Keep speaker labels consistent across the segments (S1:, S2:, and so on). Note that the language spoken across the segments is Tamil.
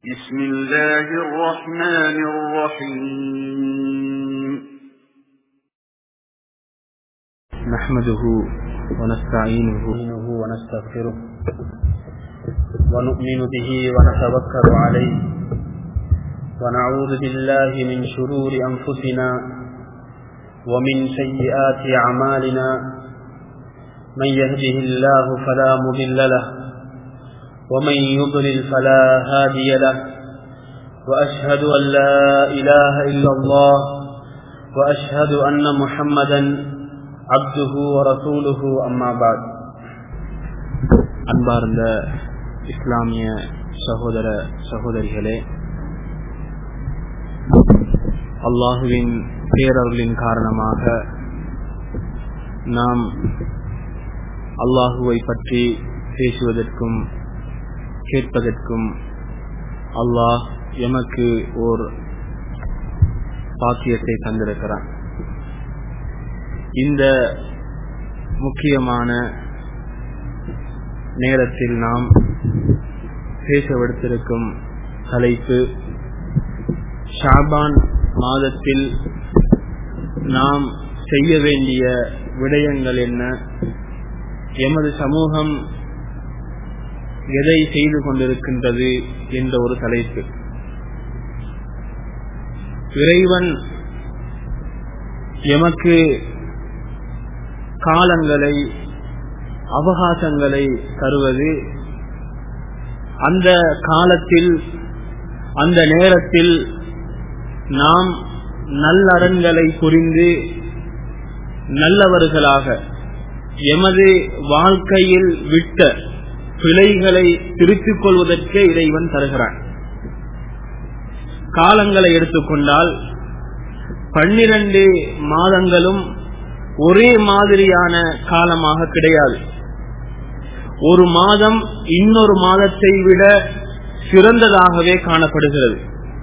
S1: بسم الله الرحمن الرحيم
S2: نحمده ونستعينه ونستغفره ونؤمن به ونتوكل عليه ونعوذ بالله من شرور أنفسنا ومن سيئات أعمالنا من يهده الله فلا مضل له ومن يضلل فلا هادي له وأشهد أن لا إله إلا الله وأشهد أن محمدا عبده ورسوله أما بعد அன்பார்ந்த இஸ்லாமிய சகோதர சகோதரிகளே அல்லாஹுவின் பேரருளின் காரணமாக நாம் அல்லாஹுவை பற்றி பேசுவதற்கும் கேட்பதற்கும் அல்லாஹ் எமக்கு ஓர் பாக்கியத்தை தந்திருக்கிறான் இந்த முக்கியமான நேரத்தில் நாம் பேசவிடுத்திருக்கும் தலைப்பு ஷாபான் மாதத்தில் நாம் செய்ய வேண்டிய விடயங்கள் என்ன எமது சமூகம் எதை செய்து கொண்டிருக்கின்றது என்ற ஒரு தலைப்பு இறைவன் எமக்கு காலங்களை அவகாசங்களை தருவது அந்த காலத்தில் அந்த நேரத்தில் நாம் நல்லறன்களை புரிந்து நல்லவர்களாக எமது வாழ்க்கையில் விட்ட பிழைகளை திருத்திக் கொள்வதற்கே இறைவன் தருகிறான் காலங்களை எடுத்துக்கொண்டால் பன்னிரண்டு மாதங்களும் ஒரே மாதிரியான காலமாக கிடையாது ஒரு மாதம் இன்னொரு மாதத்தை விட சிறந்ததாகவே காணப்படுகிறது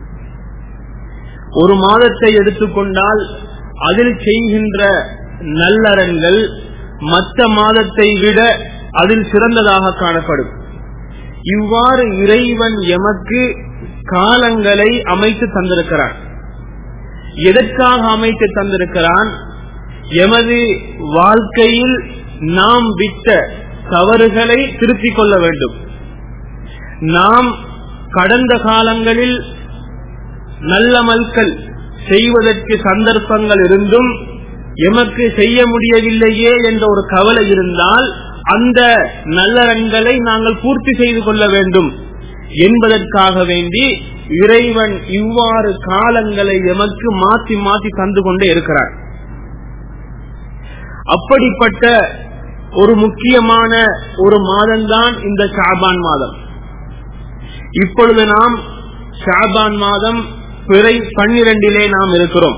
S2: ஒரு மாதத்தை எடுத்துக்கொண்டால் அதில் செய்கின்ற நல்லறன்கள் மற்ற மாதத்தை விட அதில் சிறந்ததாக காணப்படும் இவ்வாறு இறைவன் எமக்கு காலங்களை அமைத்து தந்திருக்கிறான் எதற்காக அமைத்து தந்திருக்கிறான் எமது வாழ்க்கையில் நாம் விட்ட தவறுகளை திருத்திக் கொள்ள வேண்டும் நாம் கடந்த காலங்களில் நல்ல மல்கள் செய்வதற்கு சந்தர்ப்பங்கள் இருந்தும் எமக்கு செய்ய முடியவில்லையே என்ற ஒரு கவலை இருந்தால் அந்த நல்லறங்களை நாங்கள் பூர்த்தி செய்து கொள்ள வேண்டும் என்பதற்காக வேண்டி இறைவன் இவ்வாறு காலங்களை எமக்கு மாற்றி மாற்றி தந்து கொண்டே இருக்கிறார் அப்படிப்பட்ட ஒரு முக்கியமான ஒரு மாதம்தான் இந்த ஷாபான் மாதம் இப்பொழுது நாம் ஷாபான் மாதம் பிறை பன்னிரண்டிலே நாம் இருக்கிறோம்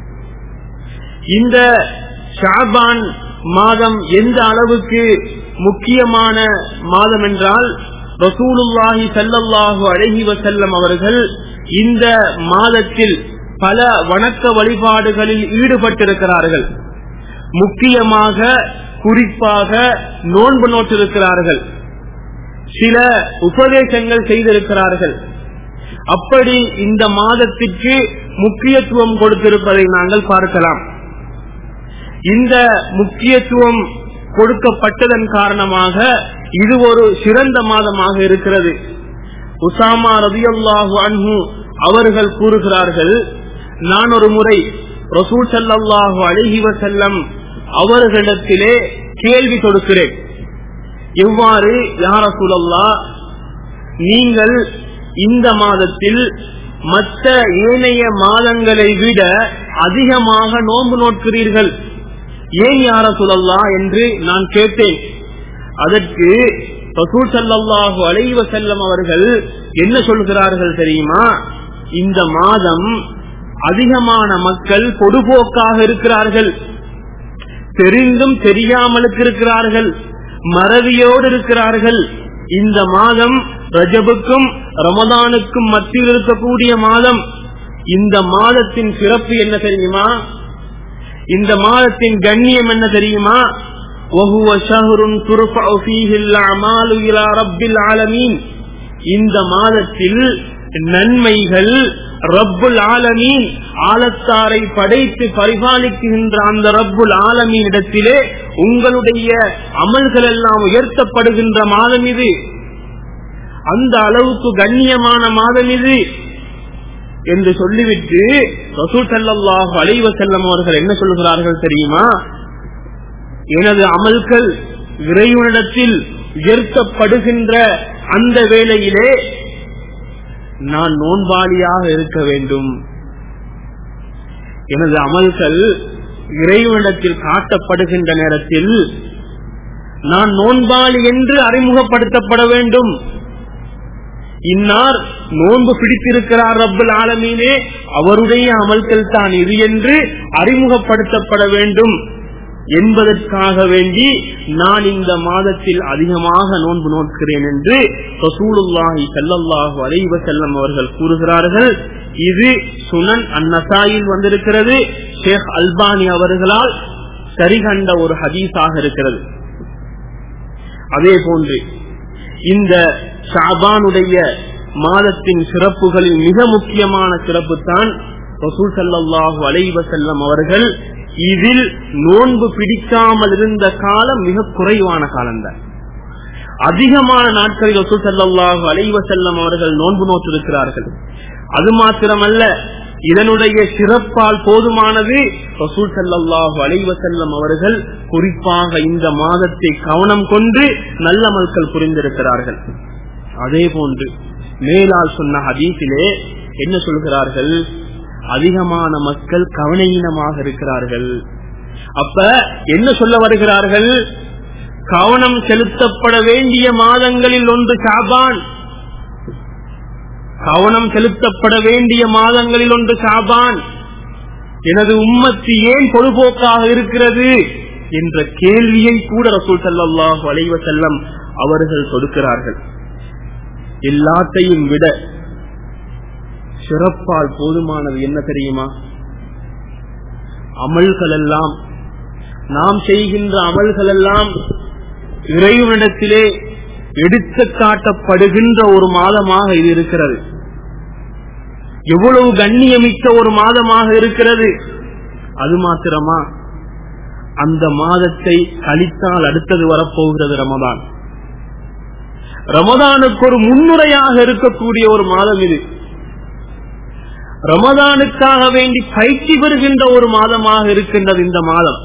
S2: இந்த ஷாபான் மாதம் எந்த அளவுக்கு முக்கியமான மாதம் என்றால் ரசூலுல்லாஹி சல்லல்லாஹு அழகி வசல்லம் அவர்கள் இந்த மாதத்தில் பல வணக்க வழிபாடுகளில் ஈடுபட்டிருக்கிறார்கள் முக்கியமாக குறிப்பாக நோன்பு நோட்டிருக்கிறார்கள் சில உபதேசங்கள் செய்திருக்கிறார்கள் அப்படி இந்த மாதத்திற்கு முக்கியத்துவம் கொடுத்திருப்பதை நாங்கள் பார்க்கலாம் இந்த முக்கியத்துவம் கொடுக்கப்பட்டதன் காரணமாக இது ஒரு சிறந்த மாதமாக இருக்கிறது உசாமா ரபியல்லாஹு அன்ஹு அவர்கள் கூறுகிறார்கள் நான் ஒரு முறை ரசூல் சல்லாஹு அழகி வசல்லம் அவர்களிடத்திலே கேள்வி கொடுக்கிறேன் எவ்வாறு யார சூழல்லா நீங்கள் இந்த மாதத்தில் மற்ற ஏனைய மாதங்களை விட அதிகமாக நோன்பு நோட்கிறீர்கள் ஏன் யார சொல்லல்லா என்று நான் கேட்டேன் அதற்கு ரசூல் சல்லாஹு அலைவ செல்லம் அவர்கள் என்ன சொல்கிறார்கள் தெரியுமா இந்த மாதம் அதிகமான மக்கள் பொதுபோக்காக இருக்கிறார்கள் தெரிந்தும் தெரியாமலுக்கு இருக்கிறார்கள் மறவியோடு இருக்கிறார்கள் இந்த மாதம் ரஜபுக்கும் ரமதானுக்கும் மத்தியில் இருக்கக்கூடிய மாதம் இந்த மாதத்தின் சிறப்பு என்ன தெரியுமா இந்த மாதத்தின் கண்ணியம் என்ன தெரியுமா وهو شهر ترفع فيه الأعمال إلى رب العالمين இந்த மாதத்தில் நன்மைகள் ரப்புல் ஆலமீன் ஆலத்தாரை படைத்து பரிபாலிக்கின்ற அந்த ரப்புல் ஆலமீன் இடத்திலே உங்களுடைய அமல்கள் எல்லாம் உயர்த்தப்படுகின்ற மாதம் இது அந்த அளவுக்கு கண்ணியமான மாதம் இது என்று சொல்லிவிட்டு ரசூல் ஸல்லல்லாஹு அலைஹி வஸல்லம் அவர்கள் என்ன சொல்கிறார்கள் தெரியுமா எனது அமல்கள் இறைவனிடத்தில் உயர்த்தப்படுகின்ற அந்த வேளையிலே நான் நோன்பாளியாக இருக்க வேண்டும் எனது அமல்கள் இறைவனிடத்தில் காட்டப்படுகின்ற நேரத்தில் நான் நோன்பாளி என்று அறிமுகப்படுத்தப்பட வேண்டும் இன்னார் நோன்பு பிடித்திருக்கிறார் ரப்பல் ஆலமீனே அவருடைய அமல்கள் தான் இது என்று அறிமுகப்படுத்தப்பட வேண்டும் என்பதற்காக வேண்டி நான் இந்த மாதத்தில் அதிகமாக நோன்பு நோக்கிறேன் என்று ரசூலுல்லாஹி ஸல்லல்லாஹு அலைஹி வஸல்லம் அவர்கள் கூறுகிறார்கள் இது சுனன் அந்நசாயில் வந்திருக்கிறது ஷேக் அல்பானி அவர்களால் சரிகண்ட ஒரு ஹதீஸாக இருக்கிறது அதே போன்று இந்த ஷாபானுடைய மாதத்தின் சிறப்புகளில் மிக முக்கியமான சிறப்பு தான் ரசூல் சல்லாஹூ அலைவசல்லம் அவர்கள் இதில் நோன்பு பிடிக்காமல் இருந்த காலம் மிக குறைவான காலம்தான் அதிகமான நாட்களில் ரசூல் சல்லாஹூ அலைவசல்லம் அவர்கள் நோன்பு நோற்றிருக்கிறார்கள் அது மாத்திரமல்ல இதனுடைய சிறப்பால் போதுமானது ரசூல் சல்லாஹூ அலைவசல்லம் அவர்கள் குறிப்பாக இந்த மாதத்தை கவனம் கொண்டு நல்ல மக்கள் புரிந்திருக்கிறார்கள் அதே போன்று மேலால் சொன்ன ஹதீஸிலே என்ன சொல்கிறார்கள் அதிகமான மக்கள் கவனீனமாக இருக்கிறார்கள் அப்ப என்ன சொல்ல வருகிறார்கள் கவனம் செலுத்தப்பட வேண்டிய மாதங்களில் ஒன்று சாபான் கவனம் செலுத்தப்பட வேண்டிய மாதங்களில் ஒன்று சாபான் எனது உம்மத்து ஏன் பொதுபோக்காக இருக்கிறது என்ற கேள்வியை கூட ரசூல் சல்லாஹு அலைவ செல்லம் அவர்கள் கொடுக்கிறார்கள் எல்லாத்தையும் விட சிறப்பால் போதுமானது என்ன தெரியுமா அமல்கள் எல்லாம் நாம் செய்கின்ற அமல்கள் எல்லாம் இறைவனிடத்திலே எடுத்து காட்டப்படுகின்ற ஒரு மாதமாக இது இருக்கிறது எவ்வளவு கண்ணியமிக்க ஒரு மாதமாக இருக்கிறது அது மாத்திரமா அந்த மாதத்தை கழித்தால் அடுத்தது வரப்போகிறது ரமதான் ரமதானுக்கு ஒரு முன்னுரையாக இருக்கக்கூடிய ஒரு மாதம் இது ரமதானுக்காக வேண்டி பயிற்சி பெறுகின்ற ஒரு மாதமாக இருக்கின்றது இந்த மாதம்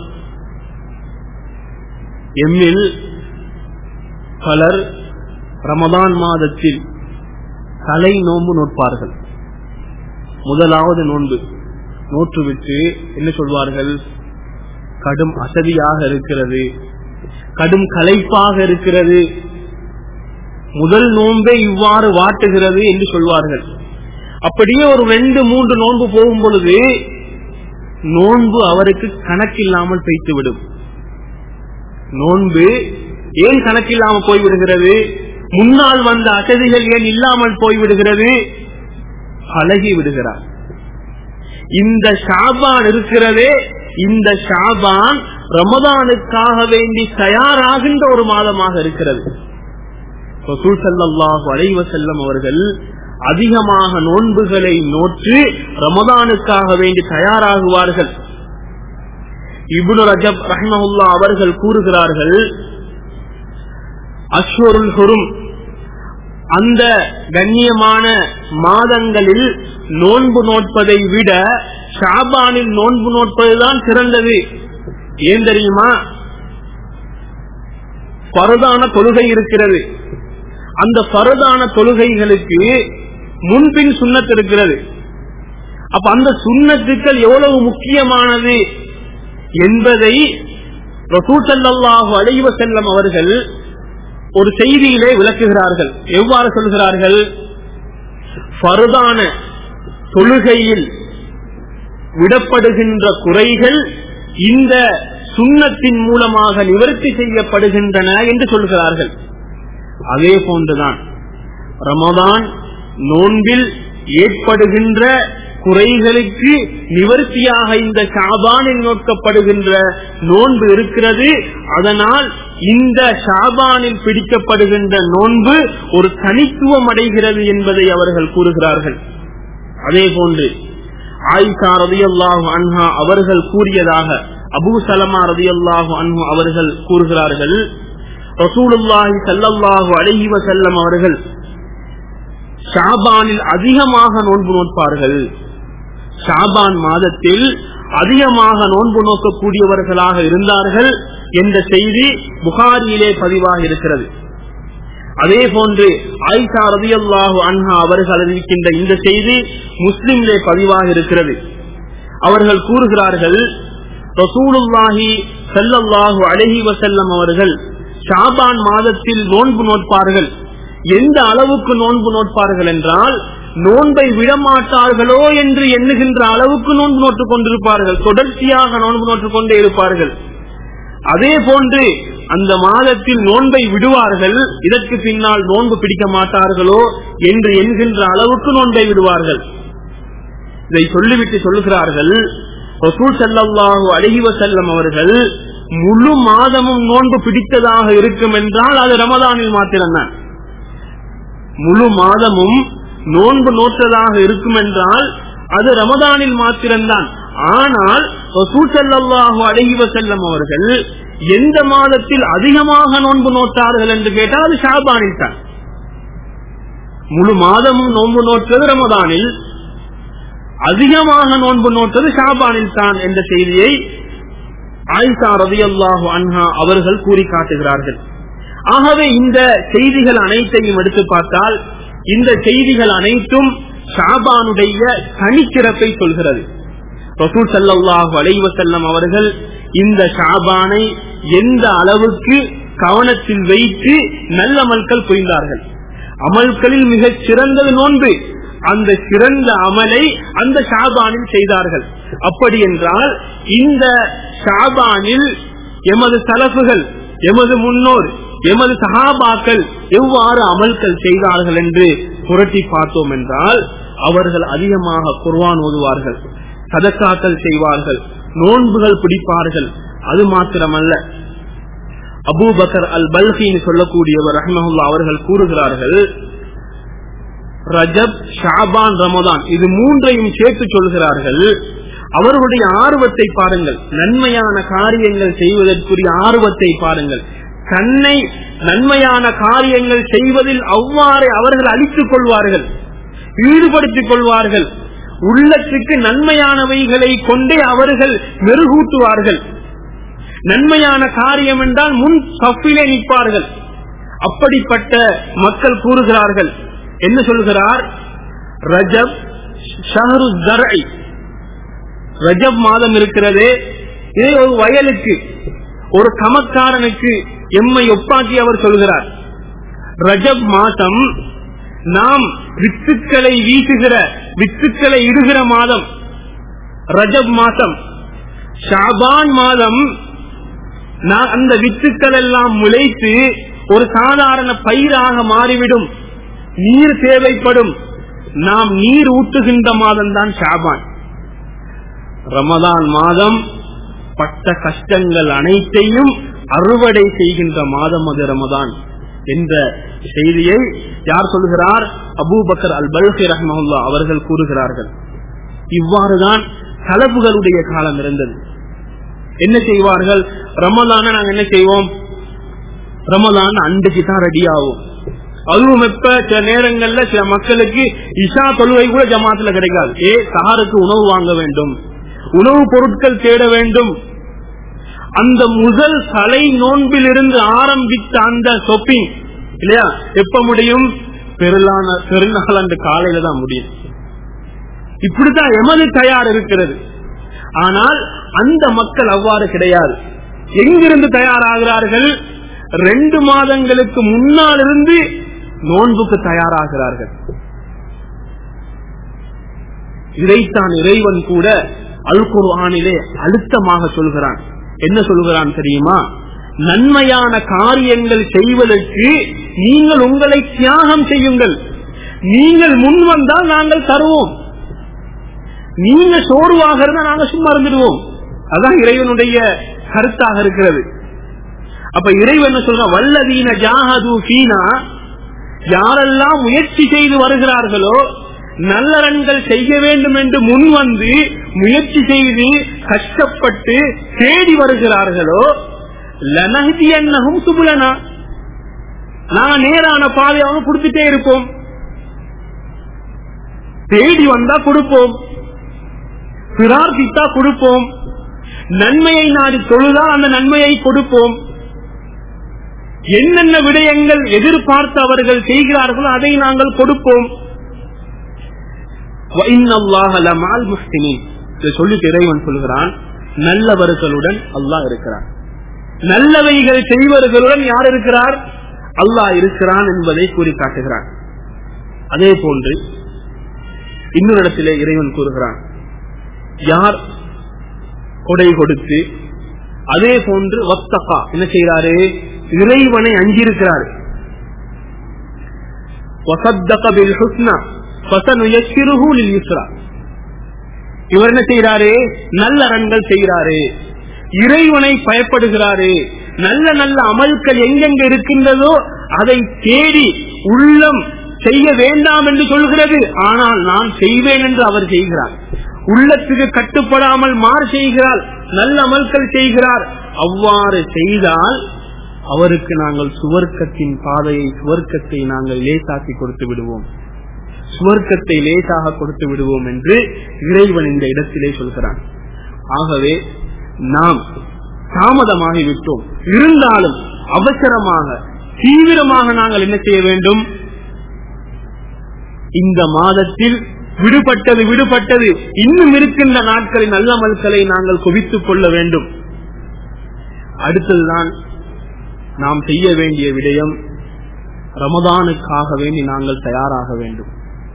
S2: எம்மில் பலர் ரமதான் மாதத்தில் தலை நோன்பு நோட்பார்கள் முதலாவது நோன்பு நோற்றுவிட்டு என்ன சொல்வார்கள் கடும் அசதியாக இருக்கிறது கடும் களைப்பாக இருக்கிறது முதல் நோன்பே இவ்வாறு வாட்டுகிறது என்று சொல்வார்கள் அப்படியே ஒரு ரெண்டு மூன்று நோன்பு போகும் பொழுது நோன்பு அவருக்கு கணக்கில்லாமல் வைத்துவிடும் நோன்பு ஏன் கணக்கில்லாமல் போய்விடுகிறது முன்னால் வந்த அசதிகள் ஏன் இல்லாமல் போய்விடுகிறது பழகி விடுகிறார் இந்த ஷாபான் இருக்கிறதே இந்த ஷாபான் ரமதானுக்காக வேண்டி தயாராகின்ற ஒரு மாதமாக இருக்கிறது ரசூல் ஸல்லல்லாஹு அலைஹி வஸல்லம் அவர்கள் அதிகமாக நோன்புகளை நோற்று ரமதானுக்காக வேண்டி தயாராகுவார்கள் இப்னு ரஜப் ரஹ்மஹுல்லா அவர்கள் கூறுகிறார்கள் அஷ்வருல் ஹுரும் அந்த கண்ணியமான மாதங்களில் நோன்பு நோட்பதை விட ஷாபானில் நோன்பு நோட்பதுதான் சிறந்தது ஏன் தெரியுமா பரதான தொழுகை இருக்கிறது அந்த பரதான தொழுகைகளுக்கு முன்பின் சுண்ணத் இருக்கிறது அப்ப அந்த சுண்ணத்துக்கள் எவ்வளவு முக்கியமானது என்பதை ரசூசல்லாஹு அலைவ செல்லம் அவர்கள் ஒரு செய்தியிலே விளக்குகிறார்கள் எவ்வாறு சொல்கிறார்கள் பருதான தொழுகையில் விடப்படுகின்ற குறைகள் இந்த சுண்ணத்தின் மூலமாக நிவர்த்தி செய்யப்படுகின்றன என்று சொல்கிறார்கள் அதே போன்றுதான் ரமதான் நோன்பில் ஏற்படுகின்ற குறைகளுக்கு நிவர்த்தியாக இந்த ஷாபானில் நோக்கப்படுகின்ற நோன்பு இருக்கிறது அதனால் இந்த ஷாபானில் பிடிக்கப்படுகின்ற நோன்பு ஒரு தனித்துவம் அடைகிறது என்பதை அவர்கள் கூறுகிறார்கள் அதே போன்று ஆயிஷா ரதியல்லாஹு அன்ஹா அவர்கள் கூறியதாக அபூ சலமா ரதியல்லாஹு அன்ஹு அவர்கள் கூறுகிறார்கள் ரசூலுல்லாஹி ஸல்லல்லாஹு அலைஹி வஸல்லம் அவர்கள் ஷாபானில் அதிகமாக நோன்பு நோட்பார்கள் ஷாபான் மாதத்தில் அதிகமாக நோன்பு நோக்கக்கூடியவர்களாக இருந்தார்கள் என்ற செய்தி புகாரியிலே பதிவாக இருக்கிறது அதே போன்று ஆயிஷா ரதியல்லாஹு அன்ஹா அவர்கள் அறிவிக்கின்ற இந்த செய்தி முஸ்லிம்லே பதிவாக இருக்கிறது அவர்கள் கூறுகிறார்கள் ரசூலுல்லாஹி ஸல்லல்லாஹு அலைஹி வஸல்லம் அவர்கள் ஷாபான் மாதத்தில் நோன்பு நோட்பார்கள் எந்த அளவுக்கு நோன்பு நோட்பார்கள் என்றால் நோன்பை விடமாட்டார்களோ என்று எண்ணுகின்ற அளவுக்கு நோன்பு நோட்டுக் கொண்டிருப்பார்கள் தொடர்ச்சியாக நோன்பு நோட்டுக் கொண்டே இருப்பார்கள் அதே போன்று அந்த மாதத்தில் நோன்பை விடுவார்கள் இதற்கு பின்னால் நோன்பு பிடிக்க மாட்டார்களோ என்று என்கின்ற அளவுக்கு நோன்பை விடுவார்கள் இதை சொல்லிவிட்டு சொல்லுகிறார்கள் ரசூல் செல்லல்லாஹு அழகிவ செல்லம் அவர்கள் முழு மாதமும் நோன்பு பிடித்ததாக இருக்கும் என்றால் அது ரமதானில் மாத்திரம்தான் முழு மாதமும் நோன்பு நோற்றதாக இருக்கும் என்றால் அது ரமதானில் மாத்திரம்தான் ஆனால் ரசூசல்லாஹு அழகிவ செல்லம் அவர்கள் எந்த மாதத்தில் அதிகமாக நோன்பு நோட்டார்கள் என்று கேட்டால் அது ஷாபானில் தான் முழு மாதமும் நோன்பு நோற்றது ரமதானில் அதிகமாக நோன்பு நோட்டது ஷாபானில் தான் என்ற செய்தியை ஆயிஷா ரதியல்லாஹு அன்ஹா அவர்கள் கூறி காட்டுகிறார்கள் ஆகவே இந்த செய்திகள் அனைத்தையும் எடுத்து பார்த்தால் இந்த செய்திகள் அனைத்தும் ஷாபானுடைய தனிச்சிறப்பை சொல்கிறது ரசூல் சல்லாஹூ அலைவசல்லம் அவர்கள் இந்த ஷாபானை எந்த அளவுக்கு கவனத்தில் வைத்து நல்ல அமல்கள் புரிந்தார்கள் அமல்களில் மிகச் சிறந்தது நோன்பு அந்த சிறந்த அமலை அந்த ஷாபானில் செய்தார்கள் அப்படி என்றால் இந்த ஷாபானில் எமது தலப்புகள் எமது முன்னோர் எமது சகாபாக்கள் எவ்வாறு அமல்கள் செய்தார்கள் என்று புரட்டி பார்த்தோம் என்றால் அவர்கள் அதிகமாக குர்வான் ஓதுவார்கள் சதக்காக்கள் செய்வார்கள் நோன்புகள் பிடிப்பார்கள் அது மாத்திரமல்ல அபூபக்கர் அல் பல்கின்னு சொல்லக்கூடியவர் ரஹ்மஹுல்லா அவர்கள் கூறுகிறார்கள் ரஜப் ஷாபான் ரமதான் இது மூன்றையும் சேர்த்து சொல்கிறார்கள் அவர்களுடைய ஆர்வத்தை பாருங்கள் நன்மையான காரியங்கள் செய்வதற்குரிய ஆர்வத்தை பாருங்கள் தன்னை நன்மையான காரியங்கள் செய்வதில் அவ்வாறு அவர்கள் அழித்துக் கொள்வார்கள் ஈடுபடுத்திக் கொள்வார்கள் உள்ளத்துக்கு நன்மையானவைகளை கொண்டே அவர்கள் மெருகூட்டுவார்கள் நன்மையான காரியம் என்றால் முன் சப்பிலே நிற்பார்கள் அப்படிப்பட்ட மக்கள் கூறுகிறார்கள் என்ன சொல்கிறார் ரஜப் ஷஹரு தரை ரஜப் மாதம் இருக்கிறது இதை ஒரு வயலுக்கு ஒரு கமக்காரனுக்கு எம்மை ஒப்பாக்கி அவர் சொல்கிறார் ரஜப் மாதம் நாம் வித்துக்களை வீசுகிற வித்துக்களை இடுகிற மாதம் ரஜப் மாதம் ஷாபான் மாதம் அந்த வித்துக்கள் எல்லாம் முளைத்து ஒரு சாதாரண பயிராக மாறிவிடும் நீர் தேவைப்படும் நாம் நீர் ஊட்டுகின்ற மாதம் தான் ஷாபான் ரமதான் மாதம் பட்ட கஷ்டங்கள் அனைத்தையும் அறுவடை செய்கின்ற மாதம் அது ரமதான் என்ற செய்தியை யார் சொல்கிறார் அபூபக்கர் அல் பல்கி ரஹ்மஹுல்லா அவர்கள் கூறுகிறார்கள் இவ்வாறுதான் கலப்புகளுடைய காலம் இருந்தது என்ன செய்வார்கள் ரமதான நாங்க என்ன செய்வோம் ரமதான் அன்றைக்கு தான் ரெடி ஆகும் அதுவும் இப்ப சில நேரங்கள்ல சில மக்களுக்கு இஷா தொழுவை கூட ஜமாத்துல கிடைக்காது ஏ சாருக்கு உணவு வாங்க வேண்டும் உணவு பொருட்கள் தேட வேண்டும் அந்த முதல் தலை நோன்பில் இருந்து ஆரம்பித்த அந்த ஷொப்பிங் இல்லையா எப்ப முடியும் பெருளான பெருநாள் அந்த காலையில தான் முடியும் இப்படித்தான் எமது தயார் இருக்கிறது ஆனால் அந்த மக்கள் அவ்வாறு கிடையாது எங்கிருந்து தயாராகிறார்கள் ரெண்டு மாதங்களுக்கு முன்னால் இருந்து நோன்புக்கு தயாராகிறார்கள் இதைத்தான் இறைவன் கூட அல் குர்ஆனிலே அழுத்தமாக சொல்கிறான் என்ன சொல்கிறான் தெரியுமா நன்மையான காரியங்கள் செய்வதற்கு நீங்கள் உங்களை தியாகம் செய்யுங்கள் நீங்கள் முன் வந்தால் நாங்கள் தருவோம் நீங்க சோர்வாக இருந்தா நாங்க சும்மா இருந்துடுவோம் அதான் இறைவனுடைய கருத்தாக இருக்கிறது அப்ப இறைவன் என்ன சொல்ற வல்லதீன ஜாஹது ஃபீனா யாரெல்லாம் முயற்சி செய்து வருகிறார்களோ நல்லறன்கள் செய்ய வேண்டும் என்று முன் வந்து முயற்சி செய்து கஷ்டப்பட்டு தேடி வருகிறார்களோ லனஹதி என்னகும் சுபுலனா நாங்க நேரான பாதையாக கொடுத்துட்டே இருப்போம் தேடி வந்தா கொடுப்போம் பிரார்த்தித்தா கொடுப்போம் நன்மையை நாடி தொழுதா அந்த நன்மையை கொடுப்போம் என்னென்ன விடயங்கள் எதிர்பார்த்து அவர்கள் செய்கிறார்களோ அதை நாங்கள் கொடுப்போம் சொல்லி இறைவன் சொல்கிறான் நல்லவர்களுடன் அல்லாஹ் இருக்கிறான் நல்லவைகள் செய்வர்களுடன் யார் இருக்கிறார் அல்லாஹ் இருக்கிறான் என்பதை கூறி காட்டுகிறான் அதே போன்று இன்னொரு இடத்திலே இறைவன் கூறுகிறான் யார் கொடை கொடுத்து அதே போன்று வத்தகா என்ன செய்யறாரு இறைவனை அஞ்சிருக்கிறார் இவர் என்ன செய்யறாரு நல்ல அரண்கள் செய்கிறாரு இறைவனை பயப்படுகிறாரு நல்ல நல்ல அமல்கள் எங்கெங்க இருக்கின்றதோ அதை தேடி உள்ளம் செய்ய வேண்டாம் என்று சொல்கிறது ஆனால் நான் செய்வேன் என்று அவர் செய்கிறார் உள்ளத்துக்கு கட்டுப்படாமல் மாறு செய்கிறார் நல்ல அமல்கள் செய்கிறார் அவ்வாறு செய்தால் அவருக்கு நாங்கள் சுவர்க்கத்தின் பாதையை சுவர்க்கத்தை நாங்கள் லேசாக்கி கொடுத்து விடுவோம் சுவர்க்கத்தை லேசாக கொடுத்து விடுவோம் என்று இறைவன் இந்த இடத்திலே சொல்கிறான் ஆகவே நாம் தாமதமாகிவிட்டோம் இருந்தாலும் அவசரமாக தீவிரமாக நாங்கள் என்ன செய்ய வேண்டும் இந்த மாதத்தில் விடுபட்டது விடுபட்டது இன்னும் இருக்கின்ற நாட்களின் நல்ல மல்களை நாங்கள் குவித்துக் கொள்ள வேண்டும் அடுத்ததுதான் நாம் செய்ய வேண்டிய விடயம் ரமதானுக்காக வேண்டி நாங்கள் தயாராக வேண்டும்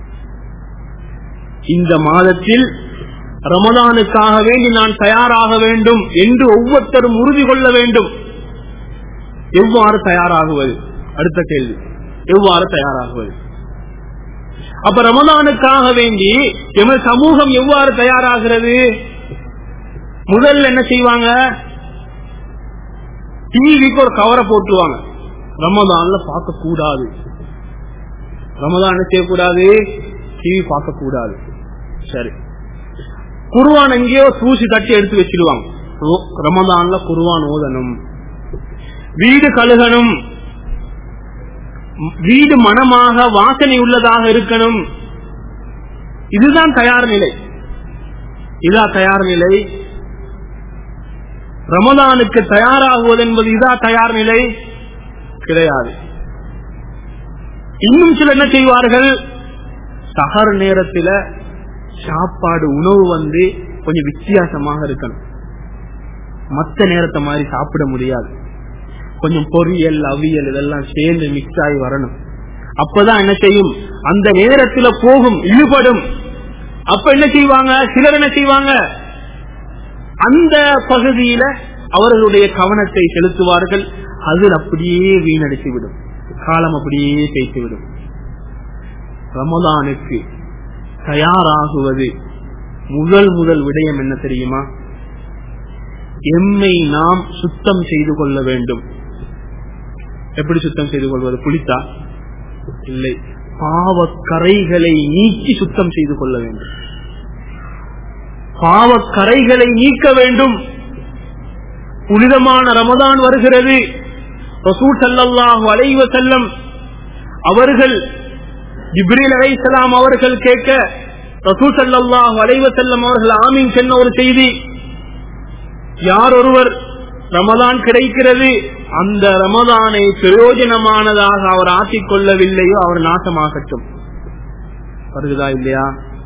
S2: இந்த மாதத்தில் ரமதானுக்காக வேண்டி நான் தயாராக வேண்டும் என்று ஒவ்வொருத்தரும் உறுதி கொள்ள வேண்டும் எவ்வாறு தயாராகுவது அடுத்த கேள்வி எவ்வாறு தயாராகுவது அப்ப ரமதானுக்காக வேண்டி எமது சமூகம் எவ்வாறு தயாராகிறது முதல்ல என்ன செய்வாங்க டிவிக்கு ஒரு கவரை போட்டுருவாங்க ரமதான்ல பார்க்க கூடாது ரமதான் என்ன செய்யக்கூடாது டிவி பார்க்க கூடாது சரி குருவான் எங்கேயோ தூசி தட்டி எடுத்து வச்சிடுவாங்க ரமதான்ல குருவான் ஓதணும் வீடு கழுகணும் வீடு மனமாக வாசனை உள்ளதாக இருக்கணும் இதுதான் தயார் நிலை இதா தயார் நிலை ரமதானுக்கு தயாராகுவது என்பது இதா தயார் நிலை கிடையாது இன்னும் சில என்ன செய்வார்கள் சகர் நேரத்தில் சாப்பாடு உணவு வந்து கொஞ்சம் வித்தியாசமாக இருக்கணும் மத்த நேரத்தை மாதிரி சாப்பிட முடியாது கொஞ்சம் பொரியல் அவியல் இதெல்லாம் சேர்ந்து மிக்ஸ் ஆகி வரணும் அப்பதான் என்ன செய்யும் அந்த நேரத்துல போகும் ஈடுபடும் அப்ப என்ன செய்வாங்க சிலர் என்ன செய்வாங்க அந்த பகுதியில அவர்களுடைய கவனத்தை செலுத்துவார்கள் அதில் அப்படியே வீணடித்து விடும் காலம் அப்படியே பேசி விடும் ரமதானுக்கு தயாராகுவது முதல் முதல் விடயம் என்ன தெரியுமா எம்மை நாம் சுத்தம் செய்து கொள்ள வேண்டும் எப்படி சுத்தம் செய்து கொள்வது குளித்தா இல்லை பாவக்கரைகளை நீக்கி சுத்தம் செய்து கொள்ள வேண்டும் பாவக்கரைகளை நீக்க வேண்டும் புனிதமான ரமதான் வருகிறது ரசூல் சல்லாஹு அலைவ செல்லம் அவர்கள் ஜிப்ரீல் அலைசலாம் அவர்கள் கேட்க ரசூல் சல்லாஹு அலைவ செல்லம் அவர்கள் ஆமீன் சென்ன ஒரு செய்தி யார் ஒருவர் ரமதான் கிடைக்கிறது அந்த ரமதானை பிரயோஜனமானதாக அவர் ஆக்கிக் கொள்ளவில்லையோ அவர் நாசமாகட்டும் வருகிறதா இல்லையா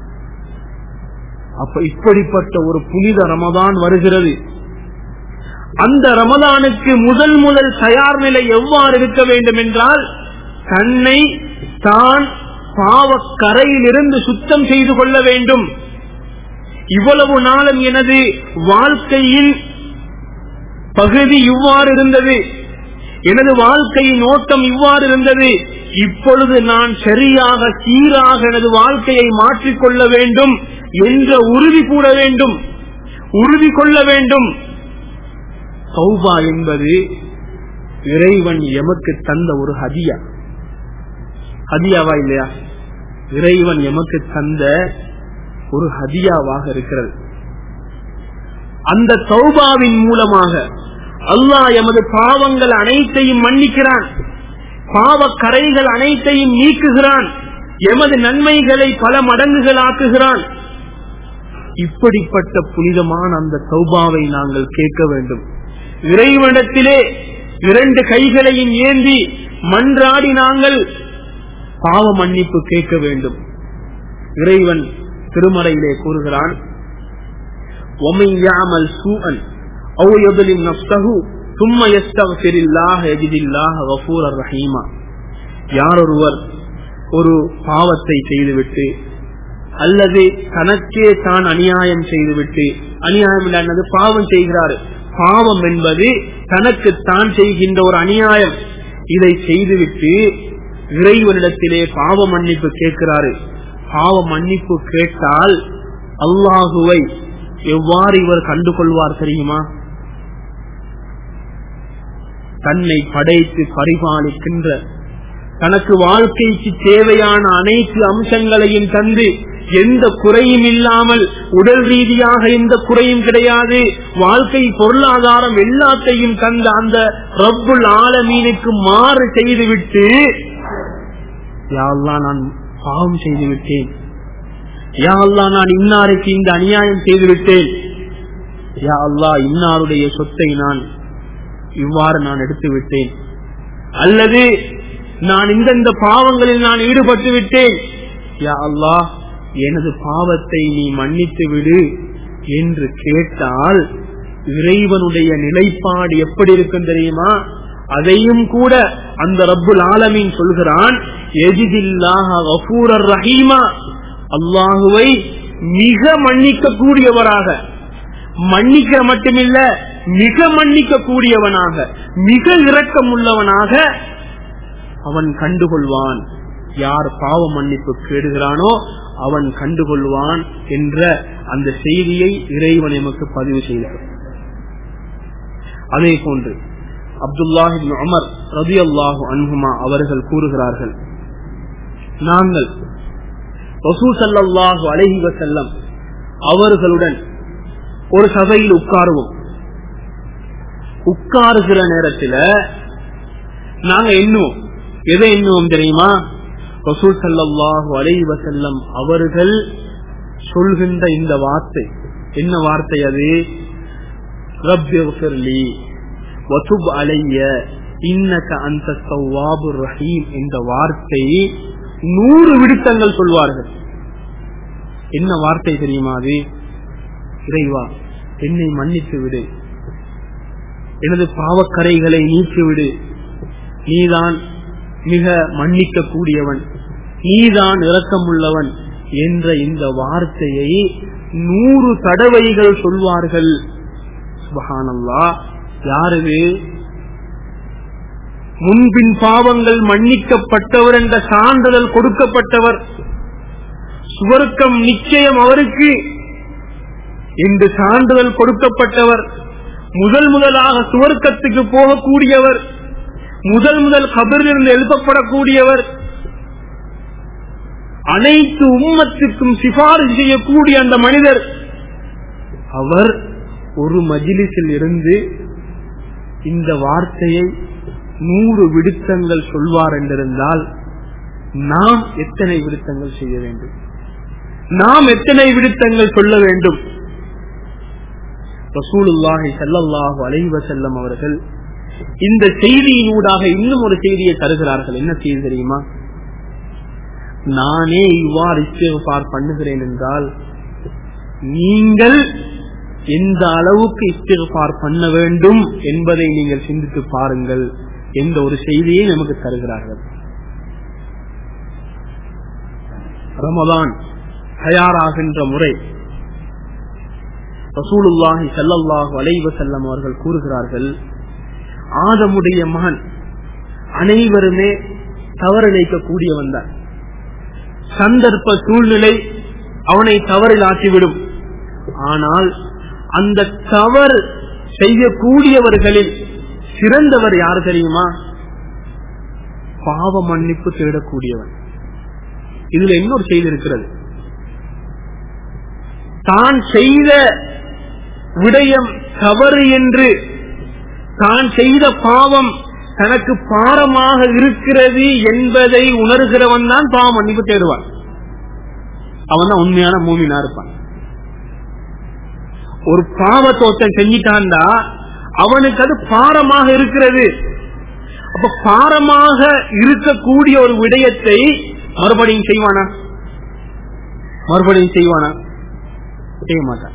S2: அப்ப இப்படிப்பட்ட ஒரு புனித ரமதான் வருகிறது அந்த ரமதானுக்கு முதல் முதல் தயார் நிலை எவ்வாறு இருக்க வேண்டும் என்றால் தன்னை தான் பாவக்கரையில் இருந்து சுத்தம் செய்து கொள்ள வேண்டும் இவ்வளவு நாளும் எனது வாழ்க்கையின் பகுதி இவ்வாறு இருந்தது எனது வாழ்க்கையின் ஓட்டம் இவ்வாறு இருந்தது இப்பொழுது நான் சரியாக சீராக எனது வாழ்க்கையை மாற்றிக்கொள்ள வேண்டும் என்ற உறுதி கூற வேண்டும் உறுதி கொள்ள வேண்டும் சௌபா என்பது இறைவன் எமக்கு தந்த ஒரு ஹதியா ஹதியாவா இல்லையா இறைவன் எமக்கு தந்த ஒரு ஹதியாவாக இருக்கிறது அந்த சௌபாவின் மூலமாக அல்லாஹ் எமது பாவங்கள் அனைத்தையும் மன்னிக்கிறான் பாவ கரைகள் அனைத்தையும் நீக்குகிறான் எமது நன்மைகளை பல மடங்குகள் ஆக்குகிறான் இப்படிப்பட்ட புனிதமான அந்த சௌபாவை நாங்கள் கேட்க வேண்டும் இறைவனத்திலே இரண்டு கைகளையும் ஏந்தி மன்றாடி நாங்கள் பாவ மன்னிப்பு கேட்க வேண்டும் இறைவன் திருமறையிலே கூறுகிறான் ومن يعمل سوءا او يظلم نفسه ثم يستغفر الله يجد الله غفورا رحيما யார் ஒருவர் ஒரு பாவத்தை செய்துவிட்டு அல்லது தனக்கே தான் அநியாயம் செய்துவிட்டு அநியாயம் இல்லாதது பாவம் செய்கிறாரு பாவம் என்பது தனக்கு தான் செய்கின்ற ஒரு அநியாயம் இதை செய்துவிட்டு இறைவனிடத்திலே பாவ மன்னிப்பு கேட்கிறாரு பாவ மன்னிப்பு கேட்டால் அல்லாஹுவை எவ்வாறு இவர் கண்டுகொள்வார் தெரியுமா தன்னை படைத்து பரிபாலிக்கின்ற தனக்கு வாழ்க்கைக்கு தேவையான அனைத்து அம்சங்களையும் தந்து எந்த குறையும் இல்லாமல் உடல் ரீதியாக எந்த குறையும் கிடையாது வாழ்க்கை பொருளாதாரம் எல்லாத்தையும் தந்த அந்த ரப்புல் ஆலமீனுக்கு மாறு செய்துவிட்டு யாழ்லா நான் பாவம் செய்து விட்டேன் யா அல்லா நான் இன்னாருக்கு இந்த அநியாயம் செய்து விட்டேன் யா அல்லா இன்னாருடைய சொத்தை நான் இவ்வாறு நான் எடுத்து விட்டேன் அல்லது நான் இந்தந்த பாவங்களில் நான் ஈடுபட்டு விட்டேன் யா அல்லா எனது பாவத்தை நீ மன்னித்து விடு என்று கேட்டால் இறைவனுடைய நிலைப்பாடு எப்படி இருக்கும் தெரியுமா அதையும் கூட அந்த ரப்புல் ஆலமீன் சொல்கிறான் ரஹீமா அல்லாஹுவை மிக மன்னிக்க கூடியவராக மன்னிக்க மட்டுமில்ல மிக மன்னிக்க கூடியவனாக மிக இரக்கம் உள்ளவனாக அவன் கண்டுகொள்வான் யார் பாவ மன்னிப்பு கேடுகிறானோ அவன் கண்டுகொள்வான் என்ற அந்த செய்தியை இறைவன் எமக்கு பதிவு செய்தார் அதே போன்று அப்துல்லாஹின் அமர் ரதி அல்லாஹு அன்ஹுமா அவர்கள் கூறுகிறார்கள் நாங்கள் ரசூசல்லாஹு அலஹி வசல்லம் அவர்களுடன் ஒரு சபையில் உட்காருவோம் உட்காருகிற நேரத்தில் நாங்க எண்ணுவோம் எதை எண்ணுவோம் தெரியுமா ரசூல் சல்லாஹு அலஹி வசல்லம் அவர்கள் சொல்கின்ற இந்த வார்த்தை என்ன வார்த்தை அது ரப்யி வசுப் அலைய இன்னக அந்த சவாபு ரஹீம் என்ற வார்த்தை நூறு விடுத்தங்கள் சொல்வார்கள் என்ன வார்த்தை தெரியுமா அது இறைவா என்னை மன்னித்து விடு எனது பாவக்கரைகளை நீக்கிவிடு நீதான் மிக மன்னிக்க கூடியவன் நீதான் இரக்கமுள்ளவன் என்ற இந்த வார்த்தையை நூறு தடவைகள் சொல்வார்கள் சுபஹானல்லா யாரு முன்பின் பாவங்கள் மன்னிக்கப்பட்டவர் என்ற சான்றிதழ் கொடுக்கப்பட்டவர் சுவர்க்கம் நிச்சயம் அவருக்கு என்று சான்றிதழ் கொடுக்கப்பட்டவர் முதல் முதலாக சுவர்க்கத்துக்கு போகக்கூடியவர் முதல் முதல் கபரிலிருந்து எழுப்பப்படக்கூடியவர் அனைத்து உம்மத்துக்கும் சிபாரிசு செய்யக்கூடிய அந்த மனிதர் அவர் ஒரு மஜிலிசில் இருந்து இந்த வார்த்தையை நூறு விடுத்தங்கள் சொல்வார் என்றிருந்தால் நாம் எத்தனை விடுத்தங்கள் செய்ய வேண்டும் நாம் எத்தனை விடுத்தங்கள் சொல்ல வேண்டும் ரசூலுல்லாஹி சல்லல்லாஹு அலைவ செல்லம் அவர்கள் இந்த செய்தியினூடாக இன்னும் ஒரு செய்தியை தருகிறார்கள் என்ன செய்தி தெரியுமா நானே இவ்வாறு இஸ்திகார் பண்ணுகிறேன் என்றால் நீங்கள் எந்த அளவுக்கு இஸ்திகார் பண்ண வேண்டும் என்பதை நீங்கள் சிந்தித்து பாருங்கள் என்ற ஒரு செய்தியை நமக்கு தருகிறார்கள் ரமதான் தயாராகின்ற முறை ரசூலுல்லாஹி சல்லல்லாஹு அலைவ செல்லம் அவர்கள் கூறுகிறார்கள் ஆதமுடைய மகன் அனைவருமே தவறிழைக்க கூடியவன் தான் சந்தர்ப்ப சூழ்நிலை அவனை தவறில் ஆக்கிவிடும் ஆனால் அந்த தவறு செய்யக்கூடியவர்களில் சிறந்தவர் யார் தெரியுமா பாவ மன்னிப்பு தேடக்கூடியவன் இதுல இன்னொரு செய்தி இருக்கிறது தான் செய்த விடயம் தவறு என்று தான் செய்த பாவம் தனக்கு பாரமாக இருக்கிறது என்பதை உணர்கிறவன் தான் பாவ மன்னிப்பு தேடுவான் அவன் தான் உண்மையான மூமினா இருப்பான் ஒரு பாவத்தோத்தை செஞ்சிட்டான்டா அவனுக்கு அது பாரமாக இருக்கிறது அப்ப பாரமாக இருக்கக்கூடிய ஒரு விடயத்தை மறுபடியும் செய்வானா மறுபடியும் செய்வானா செய்ய மாட்டான்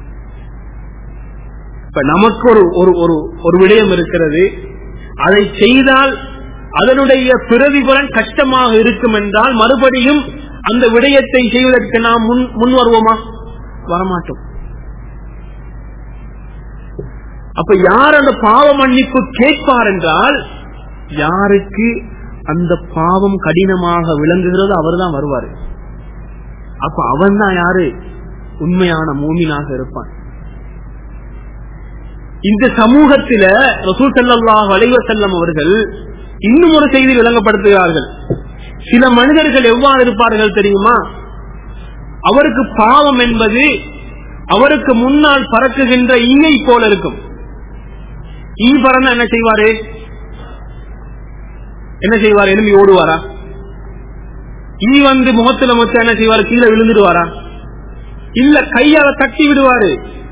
S2: இப்ப நமக்கு ஒரு ஒரு ஒரு ஒரு விடயம் இருக்கிறது அதை செய்தால் அதனுடைய பிரதிபலன் கஷ்டமாக இருக்கும் என்றால் மறுபடியும் அந்த விடயத்தை செய்வதற்கு நாம் முன் முன் வருவோமா வரமாட்டோம் அப்ப யார் அந்த பாவ மன்னிப்பு கேட்பார் என்றால் யாருக்கு அந்த பாவம் கடினமாக விளங்குகிறதோ அவர் தான் வருவார் அப்ப அவன் தான் யாரு உண்மையான மூமினாக இருப்பான் இந்த சமூகத்தில ரசூல் சல்லாஹ் வலைவ செல்லம் அவர்கள் இன்னும் ஒரு செய்தி விளங்கப்படுத்துகிறார்கள் சில மனிதர்கள் எவ்வாறு இருப்பார்கள் தெரியுமா அவருக்கு பாவம் என்பது அவருக்கு முன்னால் பறக்குகின்ற ஈயை போல இருக்கும் ஈ பறந்தா என்ன செய்வாரு என்ன செய்வார் எலும்பி ஓடுவாரா ஈ வந்து முகத்துல மொத்தம் என்ன செய்வாரு கீழே விழுந்துடுவாரா இல்ல கையால தட்டி விடுவாரு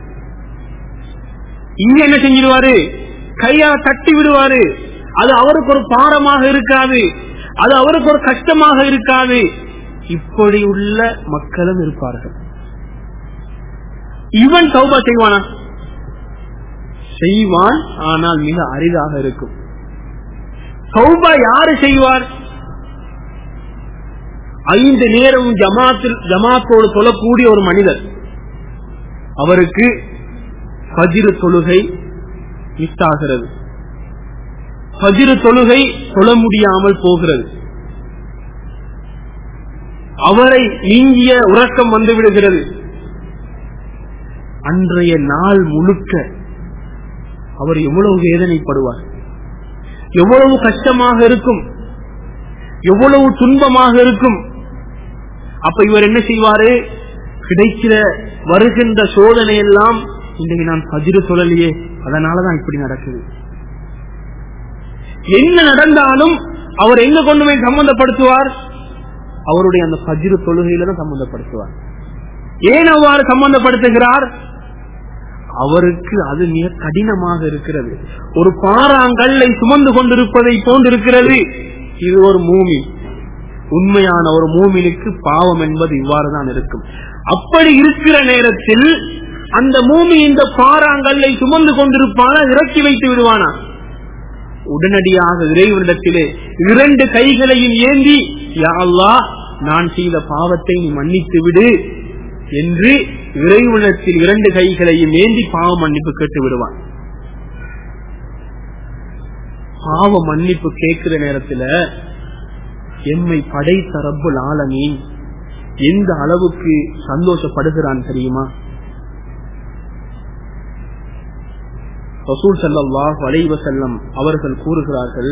S2: இங்க என்ன செஞ்சிடுவாரு கையால தட்டி விடுவாரு அது அவருக்கு ஒரு பாரமாக இருக்காது அது அவருக்கு ஒரு கஷ்டமாக இருக்காது இப்படி உள்ள மக்களும் இருப்பார்கள் இவன் சௌபா செய்வானா செய்வான் ஆனால் மிக அரிதாக இருக்கும் சௌபா யாரு செய்வார் ஐந்து நேரம் ஜமாத்தில் ஜமாத்தோடு தொழக்கூடிய ஒரு மனிதர் அவருக்கு பஜிரு தொழுகை மிஸ் ஆகிறது பஜிரு தொழுகை தொழ முடியாமல் போகிறது அவரை நீங்கிய உறக்கம் வந்து விடுகிறது அன்றைய நாள் முழுக்க அவர் எவ்வளவு வேதனைப்படுவார் எவ்வளவு கஷ்டமாக இருக்கும் எவ்வளவு துன்பமாக இருக்கும் அப்ப இவர் என்ன செய்வாரு கிடைக்கிற வருகின்ற சோதனை எல்லாம் இன்றைக்கு நான் பஜிரு சொல்லலையே அதனாலதான் இப்படி நடக்குது என்ன நடந்தாலும் அவர் எங்க கொண்டு போய் சம்பந்தப்படுத்துவார் அவருடைய அந்த பஜிரு தொழுகையில தான் சம்பந்தப்படுத்துவார் ஏன் அவ்வாறு சம்பந்தப்படுத்துகிறார் அவருக்கு அது மிக கடினமாக இருக்கிறது ஒரு பாறாங்கல்லை சுமந்து கொண்டிருப்பதை போன்றிருக்கிறது இது ஒரு மூமி உண்மையான ஒரு மூமினுக்கு பாவம் என்பது இவ்வாறுதான் இருக்கும் அப்படி இருக்கிற நேரத்தில் அந்த மூமி இந்த பாறாங்கல்லை சுமந்து கொண்டிருப்பான இறக்கி வைத்து விடுவானா உடனடியாக இறைவனிடத்திலே இரண்டு கைகளையும் ஏந்தி யாழ்லா நான் செய்த பாவத்தை நீ மன்னித்து விடு என்று இறைவனத்தில் இரண்டு கைகளையும் ஏந்தி பாவ மன்னிப்பு கேட்டு விடுவான் பாவ மன்னிப்பு கேட்கிற நேரத்துல எம்மை படைத்த ரப்புல் ஆலமீன் எந்த அளவுக்கு சந்தோஷப்படுகிறான் தெரியுமா ரசூல் சல்லாஹ் வளைவ செல்லம் அவர்கள் கூறுகிறார்கள்